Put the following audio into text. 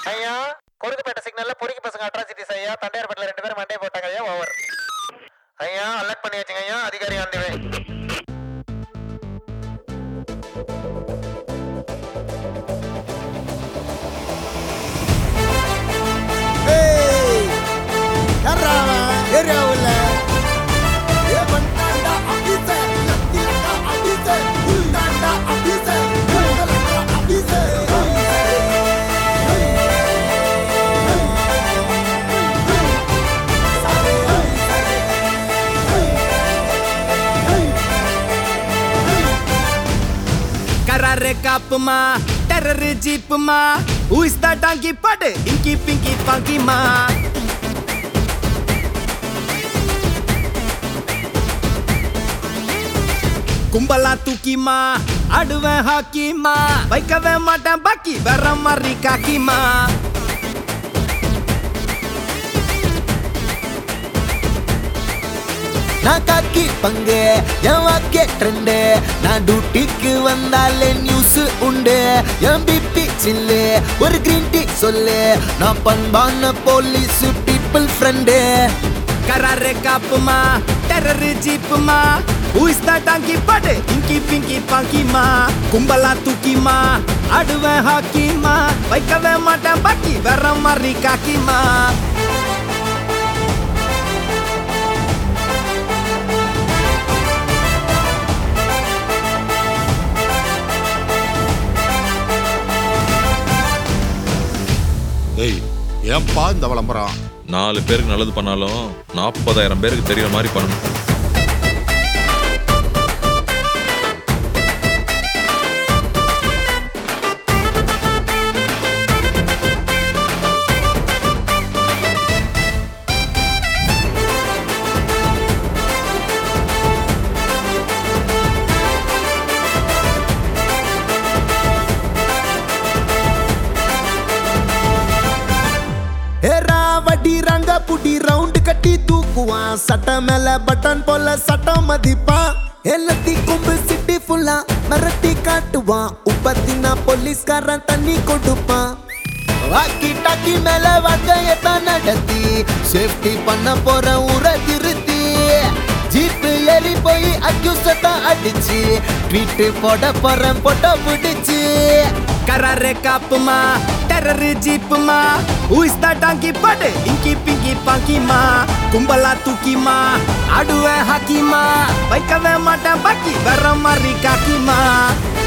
ஐயா கொடுக்குப்பேட்டை சிக்னல்ல பொறுக்கி பசங்க அட்ராசிட்டிஸ் ஐயா தண்டையார்பேட்டில் ரெண்டு பேரும் மண்டே போட்டாங்க ஐயா ஓவர் ஐயா அலர்ட் பண்ணி வச்சுங்க ஐயா அதிகாரி ஆண்டுவே ஏரியாவில் ஏ பண்ணாண்டா அபிசர் லத்திலண்டா அபிசர் உண்டாண்டா அபிசர் உண்டலண்டா அபிசர் கராரே காப்புமா டெரர் ஜீப்புமா Who is that donkey பாட்டு இங்கி பிங்கி பங்கிமா கும்பலா தூக்கிமா ஆடுவேன் ஹாக்கிமா வைக்கவே மாட்டேன் பாக்கி வேற மாதிரி காக்கிமா நான் காக்கி பங்கு என் வாக்கே ட்ரெண்டு நான் டியூட்டிக்கு வந்தாலே நியூஸ் உண்டு என் பிபி சில்லு ஒரு கிரீன் டீ சொல்லு நான் பண்பான போலீஸ் பீப்புள் ஃப்ரெண்டு கராரே காப்புமா டெரர் ஜீப்புமா Who is that donkey பாட்டு இங்கி பிங்கி பங்கிமா கும்பலா தூக்கிமா ஆடுவேன் ஹாக்கிமா வைக்கவே மாட்டேன் பாக்கி வேற மாதிரி காக்கிமா ஏய் ஏன்பா இந்த விளம்பரம் நாலு பேருக்கு நல்லது பண்ணாலும் நாற்பதாயிரம் பேருக்கு தெரியற மாதிரி பண்ணணும் ஏரா வட்டி ரங்க புடி ரவுண்டு கட்டி தூக்குவான் சட்ட மேல பட்டன் போல சட்டம் மதிப்பான் எல்லாத்தி கொம்பு சிட்டி ஃபுல்லா மிரட்டி காட்டுவான் உப்பத்தினா போலீஸ்காரன் தண்ணி கொடுப்பான் வாக்கி டாக்கி மேல வாக்கையத்தான் நடத்தி சேஃப்டி பண்ண போற ஊரை திருத்தி ஜீப்பு ஏறி போய் அக்யூசட்டா அடிச்சு ட்வீட் போட போறேன் போட்டோ பிடிச்சு கராரே காப்புமா டெரர் ஜீப்புமா Who is that donkey பாட்டு இங்கி பிங்கி பங்கிமா கும்பலா தூக்கிமா ஆடுவேன் ஹாக்கிமா வைக்கவே மாட்டேன் பாக்கி வேற மாதிரி காக்கிமா